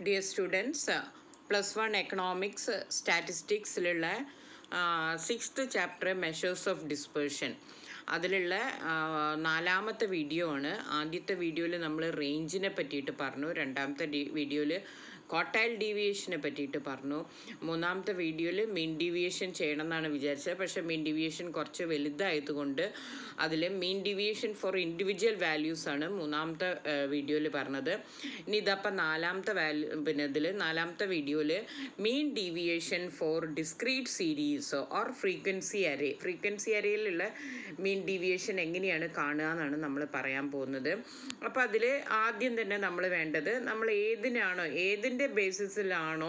Dear students plus one economics സ്റ്റാറ്റിസ്റ്റിക്സിലുള്ള sixth chapter measures of dispersion അതിലുള്ള ആ, നാലാമത്തെ വീഡിയോ ആണ് ആദ്യത്തെ വീഡിയോയിൽ നമ്മൾ റേഞ്ചിനെ പറ്റിയിട്ട് പറഞ്ഞു രണ്ടാമത്തെ ഡി വീഡിയോയിൽ കോട്ടൈൽ ഡീവിയേഷനെ പറ്റിയിട്ട് പറഞ്ഞു മൂന്നാമത്തെ വീഡിയോയിൽ മീൻ ഡീവിയേഷൻ ചെയ്യണം എന്നാണ് വിചാരിച്ചത് പക്ഷേ മീൻ ഡീവിയേഷൻ കുറച്ച് വലുതായതുകൊണ്ട് അതിൽ mean deviation for individual values ആണ് മൂന്നാമത്തെ വീഡിയോയിൽ പറഞ്ഞത് ഇനി ഇതപ്പം നാലാമത്തെ വാല്യൂ പിന്നെ ഇതിൽ നാലാമത്തെ വീഡിയോയിൽ mean deviation for discrete series or frequency array frequency അരയിലുള്ള മീൻ ഡീവിയേഷൻ എങ്ങനെയാണ് കാണുക എന്നാണ് നമ്മൾ പറയാൻ പോകുന്നത് അപ്പോൾ അതിൽ ആദ്യം തന്നെ നമ്മൾ വേണ്ടത് നമ്മൾ ഏതിനാണോ ഏതിൻ്റെ ബേസിസിലാണോ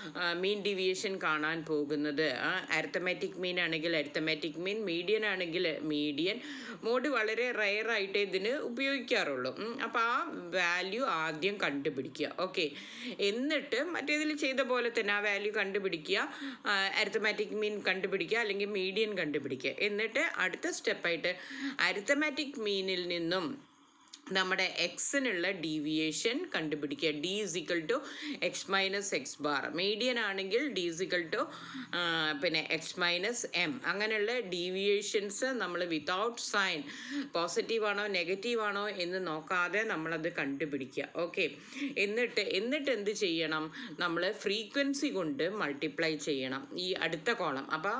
മീൻ ഡീവിയേഷൻ കാണാൻ പോകുന്നത് അരിത്തമാറ്റിക് മീൻ ആണെങ്കിൽ അരിത്തമാറ്റിക് മീൻ മീഡിയൻ ആണെങ്കിൽ മീഡിയൻ മോഡ് വളരെ റയർ ആയിട്ട് ഇതിന് ഉപയോഗിക്കാറുള്ളൂ അപ്പോൾ ആ വാല്യൂ ആദ്യം കണ്ടുപിടിക്കുക ഓക്കെ എന്നിട്ട് മറ്റേതിൽ ചെയ്ത പോലെ തന്നെ ആ വാല്യൂ കണ്ടുപിടിക്കുക അരിത്തമാറ്റിക് മീൻ കണ്ടുപിടിക്കുക അല്ലെങ്കിൽ മീഡിയൻ കണ്ടുപിടിക്കുക എന്നിട്ട് അടുത്ത സ്റ്റെപ്പായിട്ട് അരിത്തമാറ്റിക് മീനിൽ നിന്നും നമ്മുടെ എക്സിനുള്ള ഡീവിയേഷൻ കണ്ടുപിടിക്കുക D is equal to X minus X bar median ആണെങ്കിൽ ഡി ഇസിക്കൽ ടു പിന്നെ എക്സ് മൈനസ് എം അങ്ങനെയുള്ള ഡീവിയേഷൻസ് നമ്മൾ വിതൗട്ട് സൈൻ പോസിറ്റീവ് ആണോ നെഗറ്റീവ് ആണോ എന്ന് നോക്കാതെ നമ്മളത് കണ്ടുപിടിക്കുക ഓക്കെ എന്നിട്ട് എന്നിട്ട് എന്ത് ചെയ്യണം നമ്മൾ ഫ്രീക്വൻസി കൊണ്ട് മൾട്ടിപ്ലൈ ചെയ്യണം ഈ അടുത്ത കോളം അപ്പോൾ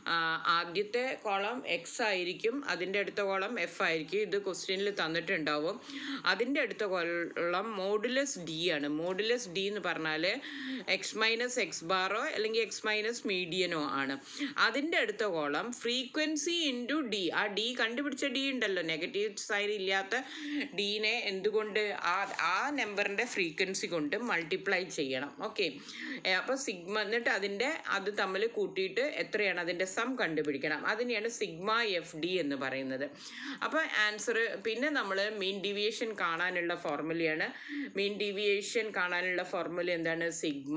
ആദ്യത്തെ കോളം എക്സ് ആയിരിക്കും അതിൻ്റെ അടുത്ത കോളം എഫ് ആയിരിക്കും ഇത് ക്വസ്റ്റ്യനിൽ തന്നിട്ടുണ്ടാവും അതിൻ്റെ അടുത്ത കോളം മോഡുലസ് ഡി ആണ് മോഡുലസ് ഡി എന്ന് പറഞ്ഞാൽ എക്സ് മൈനസ് എക്സ് ബാറോ അല്ലെങ്കിൽ എക്സ് മൈനസ് മീഡിയനോ ആണ് അതിൻ്റെ അടുത്ത കോളം ഫ്രീക്വൻസി ഇൻറ്റു ഡി ആ ഡി കണ്ടുപിടിച്ച ഡി ഉണ്ടല്ലോ നെഗറ്റീവ് സൈൻ ഇല്ലാത്ത ഡീനെ എന്തുകൊണ്ട് ആ ആ നമ്പറിൻ്റെ ഫ്രീക്വൻസി കൊണ്ട് മൾട്ടിപ്ലൈ ചെയ്യണം ഓക്കെ അപ്പോൾ സിഗ്മ എന്നിട്ട് അതിൻ്റെ അത് തമ്മിൽ കൂട്ടിയിട്ട് എത്രയാണ് അതിൻ്റെ സം കണ്ടുപിടിക്കണം അതിനെയാണ് സിഗ്മ എഫ് ഡി എന്ന് പറയുന്നത് അപ്പോൾ ആൻസർ പിന്നെ നമ്മൾ മീൻ ഡീവിയേഷൻ കാണാനുള്ള ഫോർമുലയാണ് മീൻ ഡീവിയേഷൻ കാണാനുള്ള ഫോർമുല എന്താണ് sigma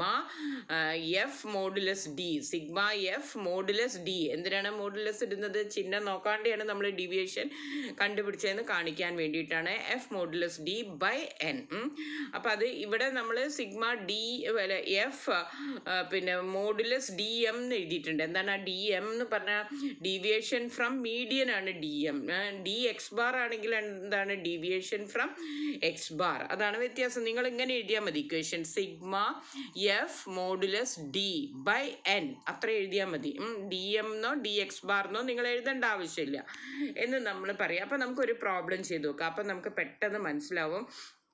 F modulus D sigma F modulus D എന്തിനാണ് മോഡുലസ് ഇടുന്നത് ചിഹ്നം നോക്കാണ്ടെയാണ് നമ്മൾ ഡീവിയേഷൻ കണ്ടുപിടിച്ചതെന്ന് കാണിക്കാൻ വേണ്ടിയിട്ടാണ് F modulus D by N അപ്പം അത് ഇവിടെ നമ്മൾ സിഗ്മ ഡി അല്ല എഫ് പിന്നെ മോഡുലസ് ഡി എം എന്ന് എഴുതിയിട്ടുണ്ട് എന്താണ് ആ ഡി എം എന്ന് പറഞ്ഞാൽ ഡീവിയേഷൻ ഫ്രം മീഡിയൻ ആണ് D M D X bar ആണെങ്കിൽ എന്താണ് ഡീവിയേഷൻ ഫ്രം എക്സ് ബാർ അതാണ് വ്യത്യാസം നിങ്ങൾ ഇങ്ങനെ എഴുതിയാൽ മതി equation sigma F modulus D by N അത്ര എഴുതിയാൽ മതി ഡി എം എന്നോ ഡി എക്സ് ബാർന്നോ നിങ്ങൾ എഴുതേണ്ട ആവശ്യമില്ല എന്ന് നമ്മൾ പറയാം അപ്പം നമുക്കൊരു പ്രോബ്ലം ചെയ്ത് നോക്കാം അപ്പം നമുക്ക് പെട്ടെന്ന് മനസ്സിലാവും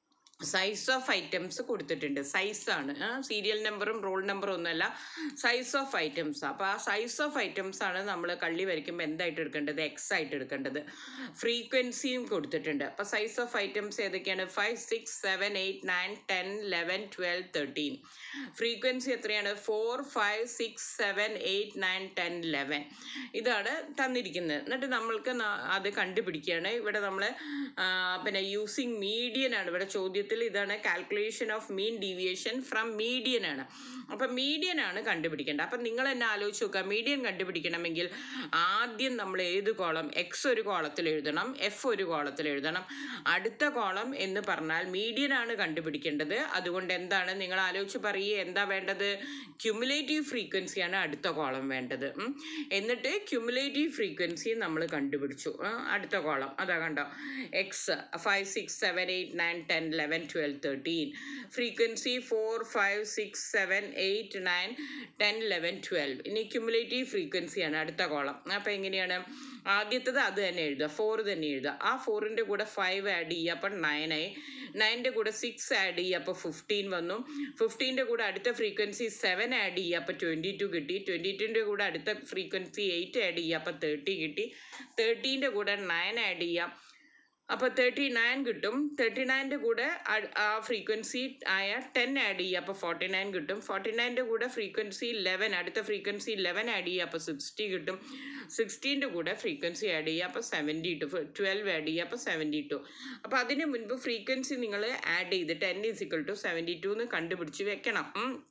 സൈസ് ഓഫ് ഐറ്റംസ് കൊടുത്തിട്ടുണ്ട് സൈസാണ് സീരിയൽ നമ്പറും റോൾ നമ്പറും ഒന്നുമല്ല സൈസ് ഓഫ് ഐറ്റംസ് അപ്പോൾ ആ സൈസ് ഓഫ് ഐറ്റംസ് ആണ് നമ്മൾ കള്ളി വരയ്ക്കുമ്പോൾ എന്തായിട്ട് എടുക്കേണ്ടത് എക്സ് ആയിട്ട് എടുക്കേണ്ടത് ഫ്രീക്വൻസിയും കൊടുത്തിട്ടുണ്ട് അപ്പോൾ സൈസ് ഓഫ് ഐറ്റംസ് ഏതൊക്കെയാണ് five six seven eight nine ten eleven twelve thirteen frequency എത്രയാണ് four five six seven eight nine ten eleven ഇതാണ് തന്നിരിക്കുന്നത് എന്നിട്ട് നമ്മൾക്ക് ന- അത് കണ്ടുപിടിക്കുകയാണ് ഇവിടെ നമ്മൾ പിന്നെ യൂസിങ് മീഡിയൻ ആണ് ഇവിടെ ചോദ്യത്തിൽ ഇതാണ് calculation of mean deviation from median ആണ് അപ്പം മീഡിയൻ ആണ് കണ്ടുപിടിക്കേണ്ടത് അപ്പം നിങ്ങൾ എന്നെ ആലോചിച്ച് നോക്കുക മീഡിയൻ കണ്ടുപിടിക്കണമെങ്കിൽ ആദ്യം നമ്മൾ ഏത് കോളം എക്സ് ഒരു കോളത്തിൽ എഴുതണം എഫ് ഒരു കോളത്തിൽ എഴുതണം അടുത്ത കോളം എന്ന് പറഞ്ഞാൽ മീഡിയൻ ആണ് കണ്ടുപിടിക്കേണ്ടത് അതുകൊണ്ട് എന്താണ് നിങ്ങൾ ആലോചിച്ച് പറയുക എന്താ വേണ്ടത് ക്യുമുലേറ്റീവ് ഫ്രീക്വൻസിയാണ് അടുത്ത കോളം വേണ്ടത് ഉം. എന്നിട്ട് ക്യുമുലേറ്റീവ് ഫ്രീക്വൻസി നമ്മൾ കണ്ടുപിടിച്ചു ആ, അടുത്ത കോളം അതാ കണ്ടോ X five six seven eight nine ten eleven twelve thirteen frequency four five six seven eight nine ten eleven twelve ഇനി ക്യുമുലേറ്റീവ് ഫ്രീക്വൻസിയാണ് അടുത്ത കോളം അപ്പോൾ എങ്ങനെയാണ് ആദ്യത്തത് അത് തന്നെ എഴുതുക ഫോർ തന്നെ എഴുതുക ആ ഫോറിൻ്റെ കൂടെ ഫൈവ് ആഡ് ചെയ്യുക അപ്പം നയനായി നയൻ്റെ കൂടെ സിക്സ് ആഡ് ചെയ്യുക അപ്പോൾ ഫിഫ്റ്റീൻ വന്നു ഫിഫ്റ്റീൻ്റെ കൂടെ അടുത്ത ഫ്രീക്വൻസി സെവൻ ആഡ് ചെയ്യുക അപ്പോൾ ട്വൻറ്റി ടു കിട്ടി ട്വൻറ്റി ടുൻ്റെ കൂടെ അടുത്ത ഫ്രീക്വൻസി എയ്റ്റ് ആഡ് ചെയ്യുക അപ്പോൾ തേർട്ടി കിട്ടി തേർട്ടീൻ്റെ കൂടെ നയൻ ആഡ് ചെയ്യാം അപ്പോൾ തേർട്ടി നയൻ കിട്ടും തേർട്ടി നയൻ്റെ കൂടെ അ- ആ ഫ്രീക്വൻസി ആയ ടെൻ ആഡ് ചെയ്യുക അപ്പോൾ ഫോർട്ടി നയൻ കിട്ടും ഫോർട്ടി നയൻ്റെ കൂടെ ഫ്രീക്വൻസി ലെവൻ അടുത്ത ഫ്രീക്വൻസി ലെവൻ ആഡ് ചെയ്യുക അപ്പോൾ സിക്സ്റ്റി കിട്ടും സിക്സ്റ്റീൻ്റെ കൂടെ ഫ്രീക്വൻസി ആഡ് ചെയ്യുക അപ്പോൾ സെവൻറ്റി ടു ട്വൽവ് ആഡ് ചെയ്യുക അപ്പോൾ സെവൻറ്റി ടു അപ്പോൾ അതിന് മുൻപ് ഫ്രീക്വൻസി നിങ്ങൾ ആഡ് ചെയ്ത് ten is equal to seventy two എന്ന് കണ്ടുപിടിച്ച് വെക്കണം ഉം.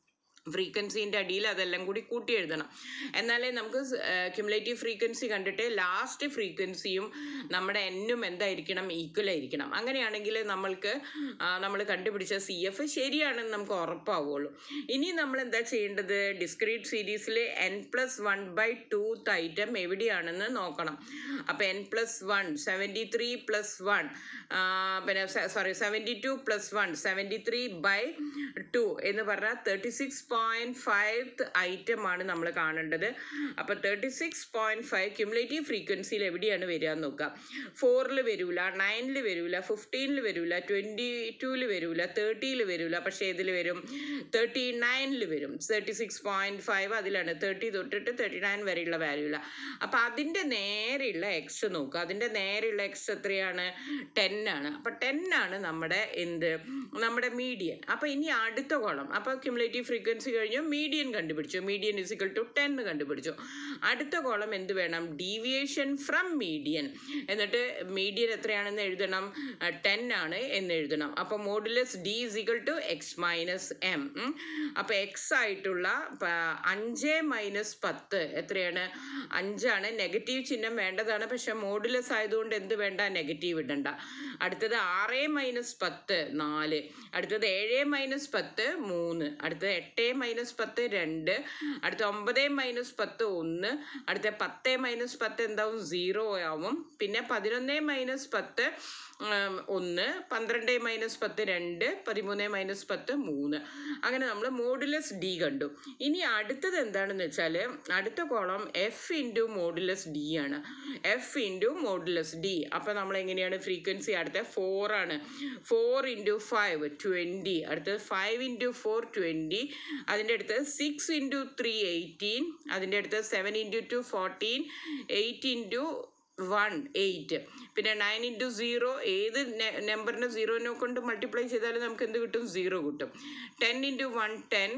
ഫ്രീക്വൻസീൻ്റെ അടിയിൽ അതെല്ലാം കൂടി കൂട്ടി എഴുതണം എന്നാലേ നമുക്ക് ക്യുമുലേറ്റീവ് ഫ്രീക്വൻസി കണ്ടിട്ട് ലാസ്റ്റ് ഫ്രീക്വൻസിയും നമ്മുടെ എന്നും എന്തായിരിക്കണം ഈക്വൽ ആയിരിക്കണം അങ്ങനെയാണെങ്കിൽ നമ്മൾക്ക് നമ്മൾ കണ്ടുപിടിച്ച സി എഫ് ശരിയാണെന്ന് നമുക്ക് ഉറപ്പാവുള്ളൂ ഇനി നമ്മൾ എന്താ ചെയ്യേണ്ടത് ഡിസ്ക്രീറ്റ് സീരീസിൽ N plus one by twoth item എവിടെയാണെന്ന് നോക്കണം അപ്പോൾ N plus one seventy three plus one പിന്നെ sorry seventy two plus one seventy three by two എന്ന് പറഞ്ഞാൽ thirty six point five item ആണ് നമ്മൾ കാണേണ്ടത് അപ്പോൾ thirty six point five cumulative ഫ്രീക്വൻസിയിൽ എവിടെയാണ് വരിക എന്ന് നോക്കാം ഫോറിൽ വരില്ല നയനിൽ വരില്ല ഫിഫ്റ്റീനിൽ വരില്ല ട്വൻറ്റി ടൂവിൽ വരില്ല തേർട്ടിയിൽ വരില്ല പക്ഷേ ഏതിൽ വരും തേർട്ടി നയനിൽ വരും തേർട്ടി സിക്സ് പോയിൻറ്റ് ഫൈവ് അതിലാണ് തേർട്ടി തൊട്ടിട്ട് തേർട്ടി നയൻ വരെയുള്ള വാല്യൂല അപ്പോൾ അതിൻ്റെ നേരെയുള്ള എക്സ് നോക്കുക അതിൻ്റെ നേരെയുള്ള എക്സ് എത്രയാണ് ടെൻ ആണ് അപ്പോൾ ടെൻ ആണ് നമ്മുടെ എന്ത് നമ്മുടെ മീഡിയൻ അപ്പോൾ ഇനി അടുത്ത കോളം അപ്പോൾ ക്യുമുലേറ്റീവ് ഫ്രീക്വൻസി കഴിഞ്ഞു മീഡിയൻ കണ്ടുപിടിച്ചു മീഡിയൻ ഇസിക്കൽ ടു ടെൻ കണ്ടുപിടിച്ചു അടുത്ത കോളം എന്ത് വേണം ഡീവിയേഷൻ ഫ്രം മീഡിയൻ എന്നിട്ട് മീഡിയൻ എത്രയാണെന്ന് എഴുതണം ടെൻ ആണ് എന്ന് എഴുതണം അപ്പോൾ modulus D is equal to X minus M അപ്പോൾ എക്സ് ആയിട്ടുള്ള പ- അഞ്ച് മൈനസ് പത്ത് എത്രയാണ് അഞ്ചാണ് നെഗറ്റീവ് ചിഹ്നം വേണ്ടതാണ് പക്ഷെ മോഡുലസ് ആയതുകൊണ്ട് എന്ത് വേണ്ട നെഗറ്റീവ് ഇടണ്ട അടുത്തത് ആറ് മൈനസ് പത്ത് നാല് അടുത്തത് ഏഴ് മൈനസ് പത്ത് മൂന്ന് അടുത്തത് എട്ട് മൈനസ് പത്ത് രണ്ട് അടുത്ത ഒമ്പത് മൈനസ് പത്ത് ഒന്ന് അടുത്ത പത്ത് മൈനസ് പത്ത് എന്താവും സീറോ ആവും പിന്നെ പതിനൊന്ന് മൈനസ് പത്ത് ഉം, ഒന്ന് പന്ത്രണ്ട് മൈനസ് പത്ത് രണ്ട് പതിമൂന്ന് മൈനസ് പത്ത് മൂന്ന് അങ്ങനെ നമ്മൾ മോഡുലസ് ഡി കണ്ടു ഇനി അടുത്തത് എന്താണെന്ന് വെച്ചാൽ അടുത്ത column F into modulus D ആണ് എഫ് ഇൻറ്റു മോഡുലസ് ഡി അപ്പോൾ നമ്മൾ എങ്ങനെയാണ് ഫ്രീക്വൻസി അടുത്ത ഫോർ ആണ് ഫോർ ഇൻറ്റു ഫൈവ് ട്വൻറ്റി അടുത്തത് ഫൈവ് ഇൻറ്റു ഫോർ ട്വൻറ്റി അതിൻ്റെ അടുത്ത് സിക്സ് ഇൻറ്റു ത്രീ എയ്റ്റീൻ അതിൻ്റെ അടുത്ത് seven into two fourteen eight into one eight പിന്നെ നയൻ ഇൻറ്റു സീറോ ഏത് നമ്പറിനെ സീറോനെ കൊണ്ട് മൾട്ടിപ്ലൈ ചെയ്താലും നമുക്ക് എന്ത് കിട്ടും സീറോ കിട്ടും ten into one ten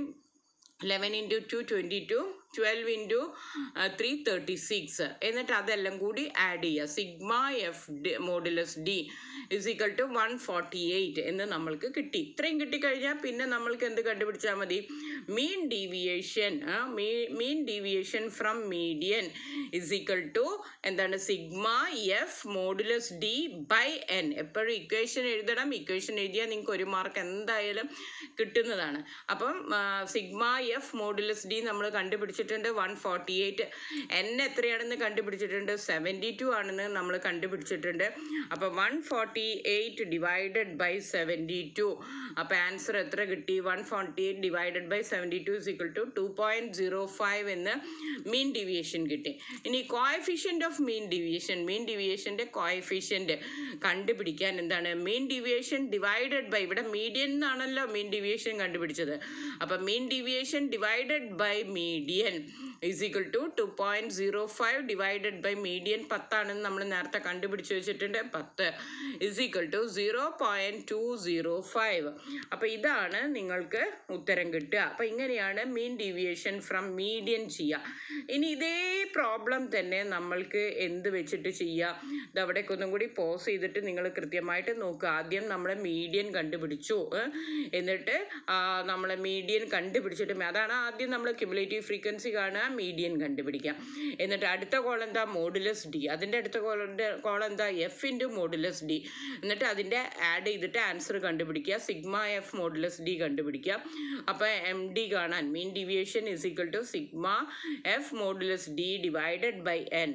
eleven into two twenty two twelve into three thirty six എന്നിട്ട് അതെല്ലാം കൂടി ആഡ് ചെയ്യുക sigma F D modulus D is equal to one forty eight എന്ന് നമ്മൾക്ക് കിട്ടി ഇത്രയും കിട്ടിക്കഴിഞ്ഞാൽ പിന്നെ നമ്മൾക്ക് എന്ത് കണ്ടുപിടിച്ചാൽ മതി mean deviation mean deviation from median is equal to എന്താണ് sigma F modulus D by N എപ്പോഴും ഇക്വേഷൻ എഴുതണം ഇക്വേഷൻ എഴുതിയാൽ നിങ്ങൾക്ക് ഒരു മാർക്ക് എന്തായാലും കിട്ടുന്നതാണ് അപ്പം സിഗ്മ എഫ് മോഡുലസ് ഡി നമ്മൾ കണ്ടുപിടിച്ചിട്ടുണ്ട് വൺ ഫോർട്ടി എയ്റ്റ് എൻ എത്രയാണെന്ന് കണ്ടുപിടിച്ചിട്ടുണ്ട് സെവൻറ്റി ടു ആണെന്ന് നമ്മൾ കണ്ടുപിടിച്ചിട്ടുണ്ട് അപ്പോൾ one forty eight divided by seventy two അപ്പോൾ ആൻസർ എത്ര കിട്ടി one forty eight divided by seventy two is equal to two point zero five എന്ന് മീൻ ഡീവിയേഷൻ കിട്ടി ഇനി coefficient of mean deviation mean ഡീവിയേഷൻ്റെ കോയഫിഷ്യൻ്റ് കണ്ടുപിടിക്കാൻ എന്താണ് മീൻ ഡീവിയേഷൻ ഡിവൈഡഡ് ബൈ ഇവിടെ മീഡിയൻ എന്നാണല്ലോ മീൻ ഡീവിയേഷൻ കണ്ടുപിടിച്ചത് അപ്പം mean deviation divided by median is equal to two point zero five divided by median പത്താണെന്ന് നമ്മൾ നേരത്തെ കണ്ടുപിടിച്ച് വെച്ചിട്ടുണ്ട് പത്ത് is equal to zero point two zero five അപ്പോൾ ഇതാണ് നിങ്ങൾക്ക് ഉത്തരം കിട്ടുക അപ്പോൾ ഇങ്ങനെയാണ് മീൻ ഡീവിയേഷൻ ഫ്രം മീഡിയൻ ചെയ്യുക ഇനി ഇതേ പ്രോബ്ലം തന്നെ നമ്മൾക്ക് എന്ത് വെച്ചിട്ട് ചെയ്യാം ഇത് അവിടേക്ക് ഒന്നും കൂടി പോസ് ചെയ്തിട്ട് നിങ്ങൾ കൃത്യമായിട്ട് നോക്കുക ആദ്യം നമ്മൾ മീഡിയൻ കണ്ടുപിടിച്ചു ഏ? എന്നിട്ട് നമ്മൾ മീഡിയൻ കണ്ടുപിടിച്ചിട്ട് അതാണ് ആദ്യം നമ്മൾ ക്യുമുലേറ്റീവ് ഫ്രീക്വൻസി കാണുക മീഡിയൻ കണ്ടുപിടിക്കാം എന്നിട്ട് അടുത്ത കോൾ എന്താ മോഡുലസ് ഡി അതിൻ്റെ അടുത്ത കോളിൻ്റെ കോൾ എന്താ എഫ് ഇൻറ്റു മോഡുലസ് ഡി എന്നിട്ട് അതിൻ്റെ ആഡ് ചെയ്തിട്ട് ആൻസർ കണ്ടുപിടിക്കുക സിഗ്മ എഫ് മോഡുലസ് ഡി കണ്ടുപിടിക്കുക അപ്പോൾ എം ഡി കാണാൻ mean deviation is equal to sigma F modulus D divided by N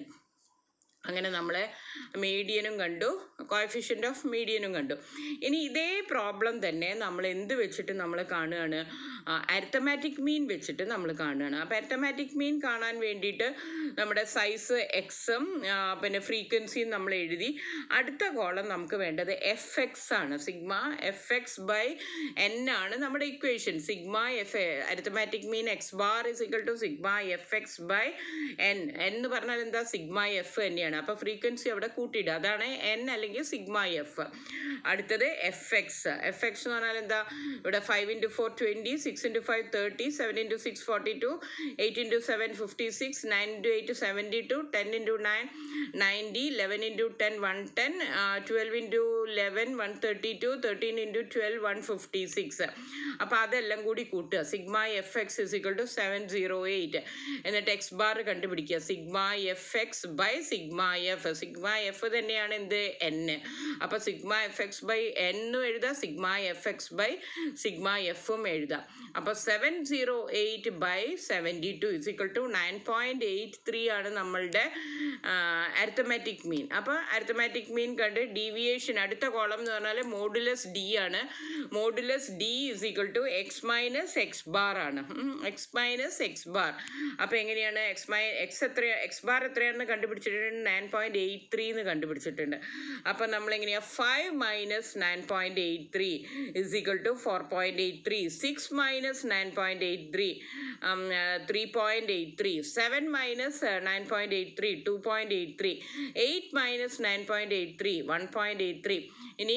അങ്ങനെ നമ്മൾ മീഡിയനും കണ്ടു കോയഫിഷ്യൻ്റ് ഓഫ് മീഡിയനും കണ്ടു ഇനി ഇതേ പ്രോബ്ലം തന്നെ നമ്മൾ എന്ത് വെച്ചിട്ട് നമ്മൾ കാണുകയാണ് അരിത്തമാറ്റിക് മീൻ വെച്ചിട്ട് നമ്മൾ കാണുകയാണ് അപ്പോൾ അരിത്തമാറ്റിക് മീൻ കാണാൻ വേണ്ടിയിട്ട് നമ്മുടെ സൈസ് എക്സും പിന്നെ ഫ്രീക്വൻസിയും നമ്മൾ എഴുതി അടുത്ത കോളം നമുക്ക് വേണ്ടത് എഫ് എക്സ് ആണ് sigma F X by N ആണ് നമ്മുടെ equation sigma F arithmetic mean X bar is equal to sigma F X by N എന്ന് പറഞ്ഞാൽ എന്താ സിഗ്മ എഫ് തന്നെയാണ് ആണ് അപ്പോൾ ഫ്രീക്വൻസി അവിടെ കൂട്ടിയിടുക അതാണ് എൻ അല്ലെങ്കിൽ സിഗ്മ എഫ് അടുത്തത് എഫ് എക്സ് എഫ് എക്സ് എന്ന് പറഞ്ഞാൽ എന്താ ഇവിടെ five into four twenty six into five thirty seven into six forty two eight into seven fifty six nine into eight seventy two ten into nine ninety eleven into ten one ten twelve into eleven one thirty two thirteen into twelve one fifty six അപ്പോൾ അതെല്ലാം കൂടി കൂട്ടുക sigma F X is equal to seven zero eight എന്നിട്ട് X bar കണ്ടുപിടിക്കുക sigma F X by sigma F sigma F തന്നെയാണ് എന്ത് N അപ്പോൾ sigma F X by എന്നും എഴുതാം sigma F X by sigma എഫും എഴുതാം അപ്പോൾ seven zero eight by seventy two is equal to nine point eight three ആണ് നമ്മളുടെ അരിത്തമാറ്റിക് മീൻ അപ്പോൾ അരിത്തമാറ്റിക് മീൻ കണ്ട് ഡീവിയേഷൻ അടുത്ത കോളം എന്ന് പറഞ്ഞാൽ മോഡുലസ് ഡി ആണ് modulus D is equal to X minus X bar ആണ് എക്സ് മൈനസ് എക്സ് ബാർ അപ്പോൾ എങ്ങനെയാണ് എക്സ് മൈ എക്സ് എത്ര എക്സ് ബാർ എത്രയാണെന്ന് കണ്ടുപിടിച്ചിട്ടുണ്ട് നയൻ പോയിൻറ്റ് എയ്റ്റ് ത്രീ എന്ന് കണ്ടുപിടിച്ചിട്ടുണ്ട് അപ്പോൾ നമ്മൾ എങ്ങനെയാണ് five minus nine point eight three is equal to four point eight three six minus nine point eight three three point eight three seven minus nine point eight three to point eight three eight minus nine point eight three one point eight three ഇനി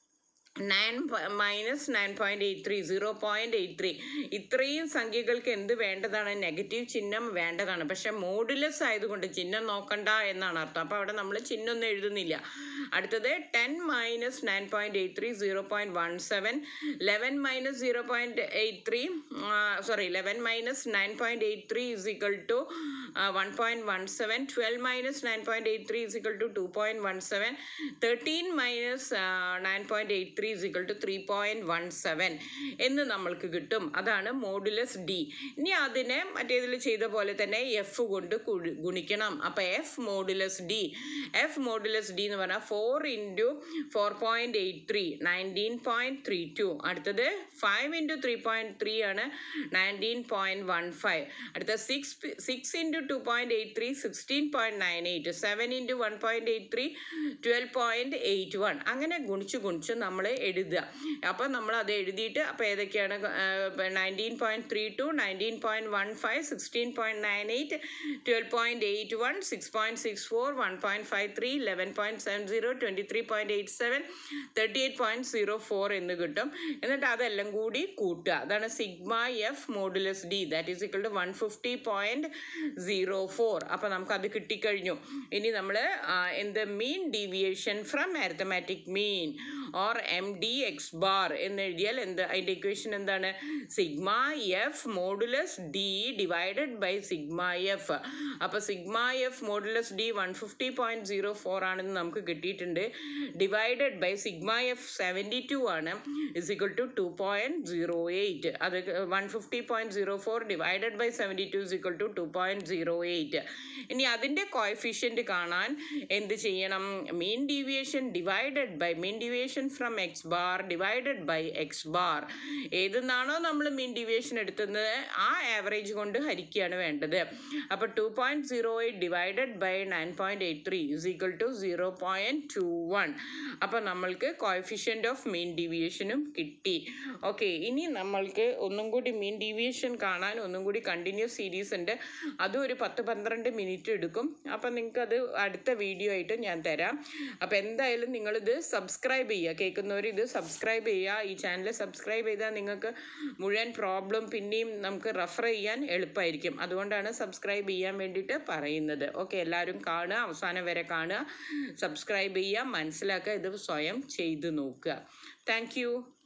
nine minus nine point eight three zero point eight three ഇത്രയും സംഖ്യകൾക്ക് എന്ത് വേണ്ടതാണ് negative ചിഹ്നം വേണ്ടതാണ് പക്ഷേ modulus ആയതുകൊണ്ട് ചിഹ്നം നോക്കണ്ട എന്നാണ് അർത്ഥം അപ്പോൾ അവിടെ നമ്മൾ ചിഹ്നം ഒന്നും എഴുതുന്നില്ല അടുത്തത് ten minus nine point eight three zero point one seven eleven minus zero point eight three sorry eleven minus nine point eight three is equal to one point one seven twelve minus nine point eight three is equal to two point one seven thirteen minus nine point eight three is equal to three point one seven എന്ന് നമ്മൾക്ക് കിട്ടും അതാണ് modulus D ഇനി അതിനെ മറ്റേതിൽ ചെയ്ത പോലെ തന്നെ F കൊണ്ട് കുഴി- ഗുണിക്കണം അപ്പോൾ F modulus D F modulus D എന്ന് പറഞ്ഞാൽ four into four point eight three nineteen point three two അടുത്തത് five into three point three ആണ് നയൻറ്റീൻ പോയിൻറ്റ് വൺ ഫൈവ് അടുത്ത six six into two point eight three sixteen point nine eight seven into one point eight three twelve point eight one അങ്ങനെ ഗുണിച്ച് ഗുണിച്ച് നമ്മൾ എഴുതുക അപ്പോൾ നമ്മൾ അത് എഴുതിയിട്ട് അപ്പോൾ ഏതൊക്കെയാണ് nineteen point three two nineteen point one five sixteen point nine eight twelve point eight one six point six four one point five three eleven point seven zero twenty three point eight seven thirty eight point zero four എന്ന് കിട്ടും എന്നിട്ട് അതെല്ലാം കൂടി കൂട്ടുക അതാണ് sigma F modulus D that is equal to one fifty point zero four അപ്പോൾ നമുക്ക് അത് കിട്ടിക്കഴിഞ്ഞു ഇനി നമ്മൾ എന്ത് മീൻ deviation from arithmetic mean or M D X bar എന്ന് എഴുതിയാൽ എന്ത് അതിൻ്റെ ഇക്വേഷൻ എന്താണ് sigma F modulus D divided by sigma F അപ്പോൾ sigma F modulus D one fifty point zero four ആണെന്ന് നമുക്ക് കിട്ടിയിട്ടുണ്ട് divided by sigma F seventy two ആണ് is equal to two point zero eight അത് one fifty point zero four divided by seventy two is equal to two point zero eight ഇനി അതിൻ്റെ coefficient കാണാൻ എന്ത് ചെയ്യണം mean deviation divided by mean deviation from X bar divided by X bar ഏതെന്നാണോ നമ്മൾ mean deviation എടുക്കുന്നത് ആ average കൊണ്ട് ഹരിക്കുകയാണ് വേണ്ടത് അപ്പോൾ two point zero eight divided by nine point eight three is equal to zero point two one അപ്പോൾ നമ്മൾക്ക് കോയഫിഷ്യൻ്റ് ഓഫ് മീൻ ഡീവിയേഷനും കിട്ടി ഓക്കെ ഇനി നമ്മൾക്ക് ഒന്നും കൂടി മീൻ ഡീവിയേഷൻ കാണാൻ ഒന്നും കൂടി കണ്ടിന്യൂസ് സീരീസ് ഉണ്ട് അതും ഒരു പത്ത് പന്ത്രണ്ട് മിനിറ്റ് എടുക്കും അപ്പം നിങ്ങൾക്ക് അത് അടുത്ത വീഡിയോ ആയിട്ട് ഞാൻ തരാം അപ്പോൾ എന്തായാലും നിങ്ങളിത് സബ്സ്ക്രൈബ് ചെയ്യുക കേൾക്കുന്നവർ ഇത് സബ്സ്ക്രൈബ് ചെയ്യുക ഈ ചാനൽ സബ്സ്ക്രൈബ് ചെയ്താൽ നിങ്ങൾക്ക് മുഴുവൻ പ്രോബ്ലം പിന്നെയും നമുക്ക് റെഫർ ചെയ്യാൻ എളുപ്പമായിരിക്കും അതുകൊണ്ടാണ് സബ്സ്ക്രൈബ് ചെയ്യാൻ വേണ്ടിയിട്ട് പറയുന്നത് ഓക്കെ എല്ലാവരും കാണുക അവസാനം വരെ കാണുക സബ്സ്ക്രൈബ് ചെയ്യുക മനസ്സിലാക്കുക ഇത് സ്വയം ചെയ്ത് നോക്കുക താങ്ക്